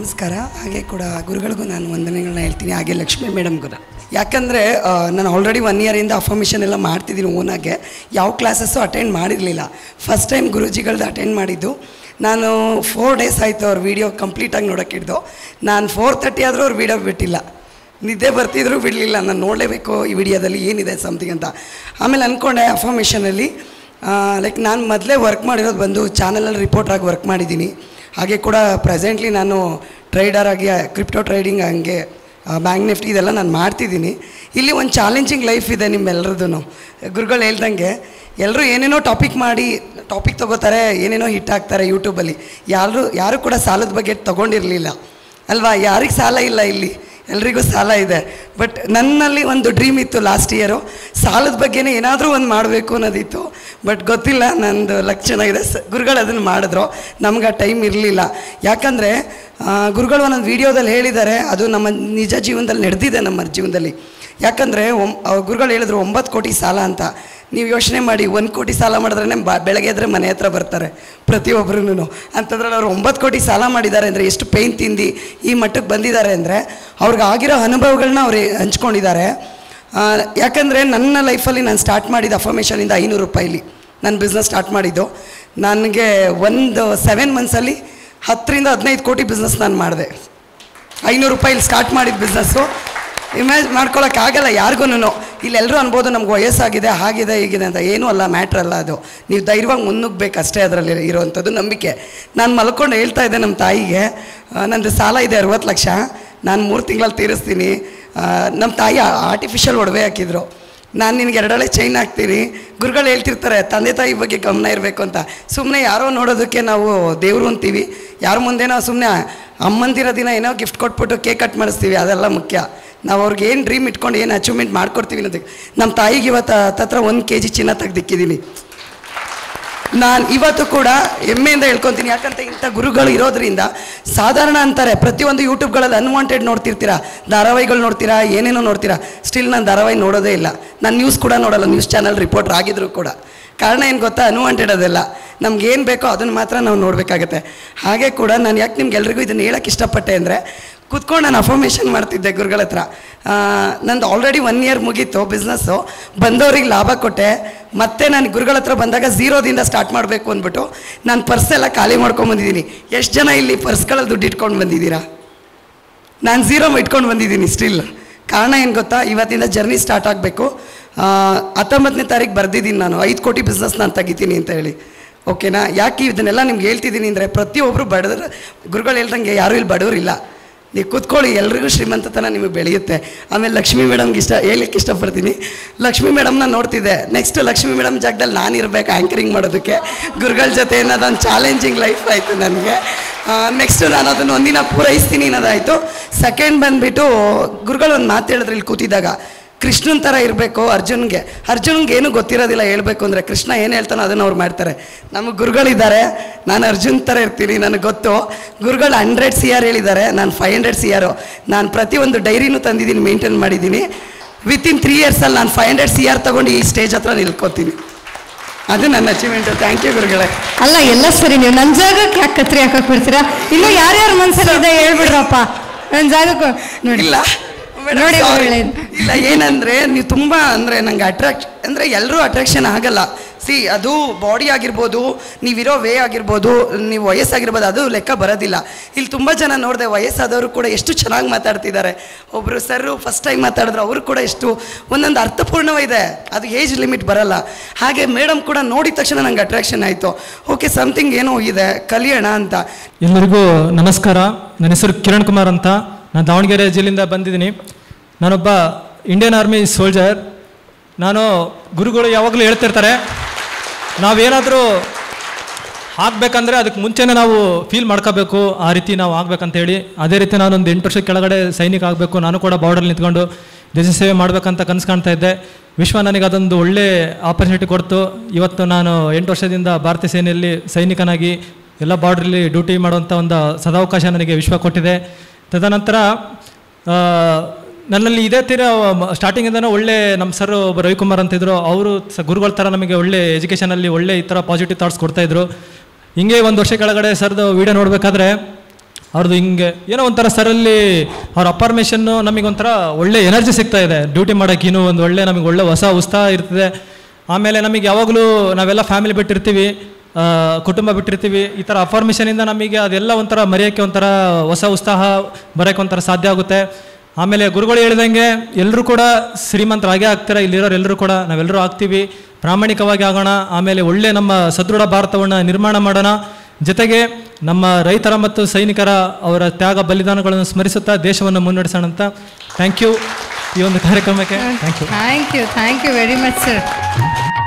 ನಮಸ್ಕಾರ ಹಾಗೆ ಕೂಡ ಗುರುಗಳಿಗೂ ನಾನು ವಂದನೆಗಳನ್ನ ಹೇಳ್ತೀನಿ ಹಾಗೆ ಲಕ್ಷ್ಮೀ ಮೇಡಮ್ಗೂ ಯಾಕಂದರೆ ನಾನು ಆಲ್ರೆಡಿ ಒನ್ ಇಯರಿಂದ ಅಫರ್ಮೇಷನ್ ಎಲ್ಲ ಮಾಡ್ತಿದ್ದೀನಿ ಓನಾಗೆ ಯಾವ ಕ್ಲಾಸಸ್ಸು ಅಟೆಂಡ್ ಮಾಡಿರಲಿಲ್ಲ ಫಸ್ಟ್ ಟೈಮ್ ಗುರೂಜಿಗಳ್ದು ಅಟೆಂಡ್ ಮಾಡಿದ್ದು ನಾನು ಫೋರ್ ಡೇಸ್ ಆಯಿತು ಅವ್ರ ವೀಡಿಯೋ ಕಂಪ್ಲೀಟಾಗಿ ನೋಡೋಕೆ ಹಿಡ್ದು ನಾನು ಫೋರ್ ತರ್ಟಿ ಆದರೂ ಅವ್ರ ವೀಡಿಯೋ ಬಿಟ್ಟಿಲ್ಲ ನಿದ್ದೆ ಬರ್ತಿದ್ರು ಬಿಡಲಿಲ್ಲ ನಾನು ನೋಡಲೇಬೇಕು ಈ ವಿಡಿಯೋದಲ್ಲಿ ಏನಿದೆ ಸಮಥಿಂಗ್ ಅಂತ ಆಮೇಲೆ ಅಂದ್ಕೊಂಡೆ ಅಫರ್ಮೇಷನಲ್ಲಿ ಲೈಕ್ ನಾನು ಮೊದಲೇ ವರ್ಕ್ ಮಾಡಿರೋದು ಬಂದು ಚಾನಲಲ್ಲಿ ರಿಪೋರ್ಟ್ರಾಗಿ ವರ್ಕ್ ಮಾಡಿದ್ದೀನಿ ಹಾಗೆ ಕೂಡ ಪ್ರೆಸೆಂಟ್ಲಿ ನಾನು ಟ್ರೇಡರ್ ಆಗಿ ಕ್ರಿಪ್ಟೋ ಟ್ರೇಡಿಂಗ್ ಹಂಗೆ ಬ್ಯಾಂಕ್ ನಿಫ್ಟಿ ಇದೆಲ್ಲ ನಾನು ಮಾಡ್ತಿದ್ದೀನಿ ಇಲ್ಲಿ ಒಂದು ಚಾಲೆಂಜಿಂಗ್ ಲೈಫ್ ಇದೆ ನಿಮ್ಮೆಲ್ಲರದ್ದು ಗುರುಗಳು ಹೇಳ್ದಂಗೆ ಎಲ್ಲರೂ ಏನೇನೋ ಟಾಪಿಕ್ ಮಾಡಿ ಟಾಪಿಕ್ ತೊಗೋತಾರೆ ಏನೇನೋ ಹಿಟ್ ಆಗ್ತಾರೆ ಯೂಟ್ಯೂಬಲ್ಲಿ ಯಾರು ಯಾರು ಕೂಡ ಸಾಲದ ಬಗ್ಗೆ ತೊಗೊಂಡಿರಲಿಲ್ಲ ಅಲ್ವಾ ಯಾರಿಗೆ ಸಾಲ ಇಲ್ಲ ಇಲ್ಲಿ ಎಲ್ರಿಗೂ ಸಾಲ ಇದೆ ಬಟ್ ನನ್ನಲ್ಲಿ ಒಂದು ಡ್ರೀಮ್ ಇತ್ತು ಲಾಸ್ಟ್ ಇಯರು ಸಾಲದ ಬಗ್ಗೆನೇ ಏನಾದರೂ ಒಂದು ಮಾಡಬೇಕು ಅನ್ನೋದಿತ್ತು ಬಟ್ ಗೊತ್ತಿಲ್ಲ ನಂದು ಲಕ್ ಚೆನ್ನಾಗಿದೆ ಸ ಗುರುಗಳು ಅದನ್ನು ಮಾಡಿದ್ರು ನಮ್ಗೆ ಆ ಟೈಮ್ ಇರಲಿಲ್ಲ ಯಾಕಂದರೆ ಗುರುಗಳು ಒಂದೊಂದು ವೀಡಿಯೋದಲ್ಲಿ ಹೇಳಿದ್ದಾರೆ ಅದು ನಮ್ಮ ನಿಜ ಜೀವನದಲ್ಲಿ ನಡೆದಿದೆ ನಮ್ಮ ಜೀವನದಲ್ಲಿ ಯಾಕಂದರೆ ಒಂ ಅವ್ರ್ ಗುರುಗಳು ಹೇಳಿದ್ರು ಒಂಬತ್ತು ಕೋಟಿ ಸಾಲ ಅಂತ ನೀವು ಯೋಚನೆ ಮಾಡಿ ಒಂದು ಕೋಟಿ ಸಾಲ ಮಾಡಿದ್ರೇ ಬ ಬೆಳಗ್ಗೆ ಎದ್ರೆ ಮನೆ ಹತ್ರ ಬರ್ತಾರೆ ಪ್ರತಿಯೊಬ್ಬರೂ ಅಂತಂದ್ರಲ್ಲಿ ಅವ್ರು ಒಂಬತ್ತು ಕೋಟಿ ಸಾಲ ಮಾಡಿದ್ದಾರೆ ಅಂದರೆ ಎಷ್ಟು ಪೇಯ್ನ್ ತಿಂದು ಈ ಮಟ್ಟಕ್ಕೆ ಬಂದಿದ್ದಾರೆ ಅಂದರೆ ಅವ್ರಿಗೆ ಆಗಿರೋ ಅನುಭವಗಳನ್ನ ಅವ್ರು ಹಂಚ್ಕೊಂಡಿದ್ದಾರೆ ಆ, ಯಾಕಂದರೆ ನನ್ನ ಲೈಫಲ್ಲಿ ನಾನು ಸ್ಟಾರ್ಟ್ ಮಾಡಿದ ಅಫರ್ಮೇಷನಿಂದ ಐನೂರು ರೂಪಾಯಿಲಿ ನಾನು ಬಿಸ್ನೆಸ್ ಸ್ಟಾರ್ಟ್ ಮಾಡಿದ್ದು ನನಗೆ ಒಂದು ಸೆವೆನ್ ಮಂತ್ಸಲ್ಲಿ ಹತ್ತರಿಂದ ಹದಿನೈದು ಕೋಟಿ ಬಿಸ್ನೆಸ್ ನಾನು ಮಾಡಿದೆ ಐನೂರು ರೂಪಾಯಿಲಿ ಸ್ಟಾರ್ಟ್ ಮಾಡಿದ ಬಿಸ್ನೆಸ್ಸು ಇಮ್ಯಾಜ್ ಮಾಡ್ಕೊಳಕ್ಕಾಗಲ್ಲ ಯಾರಿಗೂ ಇಲ್ಲಿ ಎಲ್ಲರೂ ಅನ್ಬೋದು ನಮ್ಗೆ ವಯಸ್ಸಾಗಿದೆ ಹಾಗಿದೆ ಹೀಗಿದೆ ಅಂತ ಏನೂ ಅಲ್ಲ ಮ್ಯಾಟ್ರ್ ಅಲ್ಲ ಅದು ನೀವು ಧೈರ್ಯವಾಗಿ ಮುನ್ನುಗ್ಬೇಕು ಅಷ್ಟೇ ಅದರಲ್ಲಿ ಇರುವಂಥದ್ದು ನಂಬಿಕೆ ನಾನು ಮಲ್ಕೊಂಡು ಹೇಳ್ತಾ ಇದ್ದೆ ನಮ್ಮ ತಾಯಿಗೆ ಆ, ನಂದು ಸಾಲ ಇದೆ ಅರುವತ್ತು ಲಕ್ಷ ನಾನು ಮೂರು ತಿಂಗಳಲ್ಲಿ ತೀರಿಸ್ತೀನಿ ಆ, ನಮ್ಮ ತಾಯಿ ಆರ್ಟಿಫಿಷಿಯಲ್ ಒಡವೆ ಹಾಕಿದ್ರು ನಾನು ನಿನಗೆ ಎರಡಳೆ ಚೈನ್ ಹಾಕ್ತೀನಿ ಗುರುಗಳು ಹೇಳ್ತಿರ್ತಾರೆ ತಂದೆ ತಾಯಿ ಬಗ್ಗೆ ಗಮನ ಇರಬೇಕು ಅಂತ ಸುಮ್ಮನೆ ಯಾರೋ ನೋಡೋದಕ್ಕೆ ನಾವು ದೇವರು ಅಂತೀವಿ ಯಾರ ಮುಂದೆ ನಾವು ಸುಮ್ಮನೆ ಅಮ್ಮಂದಿರ ದಿನ ಏನೋ ಗಿಫ್ಟ್ ಕೊಟ್ಬಿಟ್ಟು ಕೇಕ್ ಕಟ್ ಮಾಡಿಸ್ತೀವಿ ಅದೆಲ್ಲ ಮುಖ್ಯ ನಾವು ಅವ್ರಿಗೆ ಏನು ಡ್ರೀಮ್ ಇಟ್ಕೊಂಡು ಏನು ಅಚೀವ್ಮೆಂಟ್ ಮಾಡ್ಕೊಡ್ತೀವಿ ಅನ್ನೋದಕ್ಕೆ ನಮ್ಮ ತಾಯಿಗೆ ಇವತ್ತು ಹತ್ತತ್ರ ಒಂದು ಕೆ ಜಿ ಚಿನ್ನ ತೆಗ್ದಿಕ್ಕಿದ್ದೀನಿ ನಾನು ಇವತ್ತು ಕೂಡ ಹೆಮ್ಮೆಯಿಂದ ಹೇಳ್ಕೊತೀನಿ ಯಾಕಂತ ಇಂಥ ಗುರುಗಳು ಇರೋದ್ರಿಂದ ಸಾಧಾರಣ ಅಂತಾರೆ ಪ್ರತಿಯೊಂದು ಯೂಟ್ಯೂಬ್ಗಳಲ್ಲಿ ಅನ್ವಾಂಟೆಡ್ ನೋಡ್ತಿರ್ತೀರಾ ಧಾರಾವಾಹಿಗಳು ನೋಡ್ತೀರಾ ಏನೇನೋ ನೋಡ್ತೀರಾ ಸ್ಟಿಲ್ ನಾನು ಧಾರಾವಾಹಿ ನೋಡೋದೇ ಇಲ್ಲ ನಾನು ನ್ಯೂಸ್ ಕೂಡ ನೋಡಲ್ಲ ನ್ಯೂಸ್ ಚಾನಲ್ ರಿಪೋರ್ಟರ್ ಆಗಿದ್ರು ಕೂಡ ಕಾರಣ ಏನು ಗೊತ್ತಾ ಅನ್ವಾಂಟೆಡ್ ಅದೆಲ್ಲ ನಮ್ಗೆ ಏನು ಬೇಕೋ ಅದನ್ನು ಮಾತ್ರ ನಾವು ನೋಡಬೇಕಾಗತ್ತೆ ಹಾಗೆ ಕೂಡ ನಾನು ಯಾಕೆ ನಿಮ್ಗೆ ಎಲ್ರಿಗೂ ಇದನ್ನು ಹೇಳೋಕ್ಕೆ ಇಷ್ಟಪಟ್ಟೆ ಅಂದರೆ ಕೂತ್ಕೊಂಡು ನಾನು ಅಫರ್ಮೇಷನ್ ಮಾಡ್ತಿದ್ದೆ ಗುರುಗಳ ಹತ್ರ ಆ, ನಂದು ಆಲ್ರೆಡಿ ಒನ್ ಇಯರ್ ಮುಗೀತು ಬಿಸ್ನೆಸ್ಸು ಬಂದವ್ರಿಗೆ ಲಾಭ ಕೊಟ್ಟೆ ಮತ್ತೆ ನಾನು ಗುರುಗಳ ಹತ್ರ ಬಂದಾಗ ಝೀರೋದಿಂದ ಸ್ಟಾರ್ಟ್ ಮಾಡಬೇಕು ಅಂದ್ಬಿಟ್ಟು ನಾನು ಪರ್ಸೆಲ್ಲ ಖಾಲಿ ಮಾಡ್ಕೊಂಬಂದಿದ್ದೀನಿ ಎಷ್ಟು ಜನ ಇಲ್ಲಿ ಪರ್ಸ್ಗಳಲ್ಲಿ ದುಡ್ಡು ಇಟ್ಕೊಂಡು ಬಂದಿದ್ದೀರಾ ನಾನು ಝೀರೋ ಇಟ್ಕೊಂಡು ಬಂದಿದ್ದೀನಿ ಸ್ಟಿಲ್ ಕಾರಣ ಏನು ಗೊತ್ತಾ ಇವತ್ತಿಂದ ಜರ್ನಿ ಸ್ಟಾರ್ಟ್ ಆಗಬೇಕು ಹತ್ತೊಂಬತ್ತನೇ ತಾರೀಕು ಬರೆದಿದ್ದೀನಿ ನಾನು ಐದು ಕೋಟಿ ಬಿಸ್ನೆಸ್ ನಾನು ತೆಗಿತೀನಿ ಅಂತ ಹೇಳಿ ಓಕೆನಾ ಯಾಕೆ ಇದನ್ನೆಲ್ಲ ನಿಮ್ಗೆ ಹೇಳ್ತಿದ್ದೀನಿ ಅಂದರೆ ಪ್ರತಿಯೊಬ್ಬರು ಬಡದ್ರ ಗುರುಗಳು ಹೇಳ್ದಂಗೆ ಯಾರೂ ಇಲ್ಲಿ ಬಡವರಿಲ್ಲ ನೀವು ಕೂತ್ಕೊಳ್ಳಿ ಎಲ್ರಿಗೂ ಶ್ರೀಮಂತತನ ನಿಮಗೆ ಬೆಳೆಯುತ್ತೆ ಆಮೇಲೆ ಲಕ್ಷ್ಮೀ ಮೇಡಮ್ಗೆ ಇಷ್ಟ ಹೇಳಲಿಕ್ಕೆ ಇಷ್ಟಪಡ್ತೀನಿ ಲಕ್ಷ್ಮೀ ಮೇಡಮ್ನ ನೋಡ್ತಿದ್ದೆ ನೆಕ್ಸ್ಟ್ ಲಕ್ಷ್ಮೀ ಮೇಡಮ್ ಜಾಗದಲ್ಲಿ ನಾನು ಇರಬೇಕು ಆ್ಯಂಕರಿಂಗ್ ಮಾಡೋದಕ್ಕೆ ಗುರುಗಳ ಜೊತೆ ಅನ್ನೋದೊಂದು ಚಾಲೆಂಜಿಂಗ್ ಲೈಫ್ ಆಯಿತು ನನಗೆ ನೆಕ್ಸ್ಟ್ ನಾನು ಅದನ್ನು ಒಂದಿನ ಪೂರೈಸ್ತೀನಿ ಅನ್ನೋದಾಯಿತು ಸೆಕೆಂಡ್ ಬಂದುಬಿಟ್ಟು ಗುರುಗಳು ಒಂದು ಮಾತು ಹೇಳಿದ್ರು ಇಲ್ಲಿ ಕೂತಿದ್ದಾಗ ಕೃಷ್ಣನ್ ಥರ ಇರಬೇಕು ಅರ್ಜುನ್ಗೆ ಅರ್ಜುನ್ಗೆ ಏನೂ ಗೊತ್ತಿರೋದಿಲ್ಲ ಹೇಳಬೇಕು ಅಂದರೆ ಕೃಷ್ಣ ಏನು ಹೇಳ್ತಾನೋ ಅದನ್ನು ಅವ್ರು ಮಾಡ್ತಾರೆ ನಮಗೆ ಗುರುಗಳಿದ್ದಾರೆ ನಾನು ಅರ್ಜುನ್ ಥರ ಇರ್ತೀನಿ ನನಗೆ ಗೊತ್ತು ಗುರುಗಳು ಹಂಡ್ರೆಡ್ ಸಿ ಆರ್ ಹೇಳಿದ್ದಾರೆ ನಾನು ಫೈವ್ ಹಂಡ್ರೆಡ್ ಸಿ ಆರು ನಾನು ಪ್ರತಿಯೊಂದು ಡೈರಿನೂ ತಂದಿದ್ದೀನಿ ಮೇಂಟೈನ್ ಮಾಡಿದ್ದೀನಿ ವಿತಿನ್ ತ್ರೀ ಇಯರ್ಸಲ್ಲಿ ನಾನು ಫೈವ್ ಹಂಡ್ರೆಡ್ ಸಿ ಆರ್ ತೊಗೊಂಡು ಈ ಸ್ಟೇಜ್ ಹತ್ರ ನಿಲ್ಕೋತೀನಿ ಅದು ನನ್ನ ಅಚೀವ್ಮೆಂಟು ಥ್ಯಾಂಕ್ ಯು ಗುರುಗಳೇ ಅಲ್ಲ ಎಲ್ಲ ಸರಿ ನೀವು ನನ್ನ ಜಾಗಕ್ಕೆ ಯಾಕೆ ಕತ್ರಿ ಹಾಕಕ್ ಬಿಡ್ತೀರಾ ಇನ್ನು ಯಾರ್ಯಾರ ಮನ್ಸಲ್ಲಿ ಇದೆ ಹೇಳ್ಬಿಡ್ರಪ್ಪ ನನ್ನ ಜಾಗಕ್ಕೆ ನೋಡಿ ಇಲ್ಲ ಮೇಡಮ್, ನೋಡಿ sorry. ಒಳ್ಳೆ ಇಲ್ಲ ಏನಂದ್ರೆ ನೀವು ತುಂಬ ಅಂದರೆ ನಂಗೆ ಅಟ್ರಾಕ್ಷ ಅಂದರೆ ಎಲ್ಲರೂ ಅಟ್ರಾಕ್ಷನ್ ಆಗಲ್ಲ ಸಿ ಅದು ಬಾಡಿ ಆಗಿರ್ಬೋದು ನೀವಿರೋ ವೇ ಆಗಿರ್ಬೋದು ನೀವು ವಯಸ್ಸಾಗಿರ್ಬೋದು ಅದು ಲೆಕ್ಕ ಬರೋದಿಲ್ಲ ಇಲ್ಲಿ ತುಂಬ ಜನ ನೋಡಿದೆ ವಯಸ್ಸಾದವರು ಕೂಡ ಎಷ್ಟು ಚೆನ್ನಾಗಿ ಮಾತಾಡ್ತಿದ್ದಾರೆ ಒಬ್ಬರು ಸರ್ರು ಫಸ್ಟ್ ಟೈಮ್ ಮಾತಾಡಿದ್ರು ಅವರು ಕೂಡ ಎಷ್ಟು ಒಂದೊಂದು ಅರ್ಥಪೂರ್ಣವಿದೆ ಅದು ಏಜ್ ಲಿಮಿಟ್ ಬರಲ್ಲ ಹಾಗೆ ಮೇಡಮ್ ಕೂಡ ನೋಡಿದ ತಕ್ಷಣ ನಂಗೆ ಅಟ್ರಾಕ್ಷನ್ ಆಯಿತು ಓಕೆ ಸಮಥಿಂಗ್ ಏನೋ ಇದೆ ಕಲಿಯೋಣ ಅಂತ ಎಲ್ಲರಿಗೂ ನಮಸ್ಕಾರ ನನ್ನ ಹೆಸರು ಕಿರಣ್ ಕುಮಾರ್ ಅಂತ ನಾನು ದಾವಣಗೆರೆ ಜಿಲ್ಲೆಯಿಂದ ಬಂದಿದ್ದೀನಿ ನಾನೊಬ್ಬ ಇಂಡಿಯನ್ ಆರ್ಮಿ ಸೋಲ್ಜರ್ ನಾನು ಗುರುಗಳು ಯಾವಾಗಲೂ ಹೇಳ್ತಿರ್ತಾರೆ ನಾವೇನಾದರೂ ಆಗಬೇಕಂದ್ರೆ ಅದಕ್ಕೆ ಮುಂಚೆನೇ ನಾವು ಫೀಲ್ ಮಾಡ್ಕೋಬೇಕು ಆ ರೀತಿ ನಾವು ಆಗ್ಬೇಕಂತೇಳಿ ಅದೇ ರೀತಿ ನಾನೊಂದು ಎಂಟು ವರ್ಷ ಕೆಳಗಡೆ ಸೈನಿಕ ಆಗಬೇಕು ನಾನು ಕೂಡ ಬಾರ್ಡರ್ ನಿಂತ್ಕೊಂಡು ದೇಶ ಸೇವೆ ಮಾಡಬೇಕಂತ ಕನಸು ಕಾಣ್ತಾ ಇದ್ದೆ ವಿಶ್ವ ನನಗೆ ಅದೊಂದು ಒಳ್ಳೆ ಆಪರ್ಚುನಿಟಿ ಕೊಡ್ತು ಇವತ್ತು ನಾನು ಎಂಟು ವರ್ಷದಿಂದ ಭಾರತೀಯ ಸೇನೆಯಲ್ಲಿ ಸೈನಿಕನಾಗಿ ಎಲ್ಲ ಬಾರ್ಡ್ರಲ್ಲಿ ಡ್ಯೂಟಿ ಮಾಡುವಂಥ ಒಂದು ಸದಾವಕಾಶ ನನಗೆ ವಿಶ್ವ ಕೊಟ್ಟಿದೆ ತದನಂತರ ಆ, ನನ್ನಲ್ಲಿ ಇದೇ ತೀರ ಸ್ಟಾರ್ಟಿಂಗಿಂದನೂ ಒಳ್ಳೆ ನಮ್ಮ ಸರ್ ಒಬ್ಬ ರವಿಕುಮಾರ್ ಅಂತಿದ್ರು ಅವರು ಸ ಗುರುಗಳ ಥರ ನಮಗೆ ಒಳ್ಳೆ ಎಜುಕೇಷನಲ್ಲಿ ಒಳ್ಳೆ ಈ ಥರ ಪಾಸಿಟಿವ್ ಥಾಟ್ಸ್ ಕೊಡ್ತಾಯಿದ್ರು ಹಿಂಗೆ ಒಂದು ವರ್ಷ ಕೆಳಗಡೆ ಸರ್ದು ವೀಡಿಯೋ ನೋಡಬೇಕಾದ್ರೆ ಅವ್ರದ್ದು ಹಿಂಗೆ ಏನೋ ಒಂಥರ ಸರಲ್ಲಿ ಅವ್ರ ಅಪಾರ್ಮೇಷನ್ನು ನಮಗೆ ಒಂಥರ ಒಳ್ಳೆ ಎನರ್ಜಿ ಸಿಗ್ತಾ ಇದೆ ಡ್ಯೂಟಿ ಮಾಡೋಕೆ ಇನ್ನೂ ಒಂದು ಒಳ್ಳೆ ನಮಗೆ ಒಳ್ಳೆ ಹೊಸ ಉತ್ಸಾಹ ಇರ್ತದೆ ಆಮೇಲೆ ನಮಗೆ ಯಾವಾಗಲೂ ನಾವೆಲ್ಲ ಫ್ಯಾಮಿಲಿ ಬಿಟ್ಟಿರ್ತೀವಿ ಆ, ಕುಟುಂಬ ಬಿಟ್ಟಿರ್ತೀವಿ ಈ ಥರ ಅಫಾರ್ಮೇಷನಿಂದ ನಮಗೆ ಅದೆಲ್ಲ ಒಂಥರ ಮರೆಯೋಕ್ಕೆ ಒಂಥರ ಹೊಸ ಉತ್ಸಾಹ ಬರೋಕ್ಕೆ ಒಂಥರ ಸಾಧ್ಯ ಆಗುತ್ತೆ ಆಮೇಲೆ ಗುರುಗಳು ಹೇಳಿದಂಗೆ ಎಲ್ಲರೂ ಕೂಡ ಶ್ರೀಮಂತರಾಗೇ ಆಗ್ತೀರ ಇಲ್ಲಿರೋರು ಎಲ್ಲರೂ ಕೂಡ ನಾವೆಲ್ಲರೂ ಆಗ್ತೀವಿ ಪ್ರಾಮಾಣಿಕವಾಗಿ ಆಗೋಣ ಆಮೇಲೆ ಒಳ್ಳೆ ನಮ್ಮ ಸದೃಢ ಭಾರತವನ್ನು ನಿರ್ಮಾಣ ಮಾಡೋಣ ಜೊತೆಗೆ ನಮ್ಮ ರೈತರ ಮತ್ತು ಸೈನಿಕರ ಅವರ ತ್ಯಾಗ ಬಲಿದಾನಗಳನ್ನು ಸ್ಮರಿಸುತ್ತಾ ದೇಶವನ್ನು ಮುನ್ನಡೆಸೋಣ ಅಂತ ಥ್ಯಾಂಕ್ ಯು ಈ ಒಂದು ಕಾರ್ಯಕ್ರಮಕ್ಕೆ thank you thank you thank you very much sir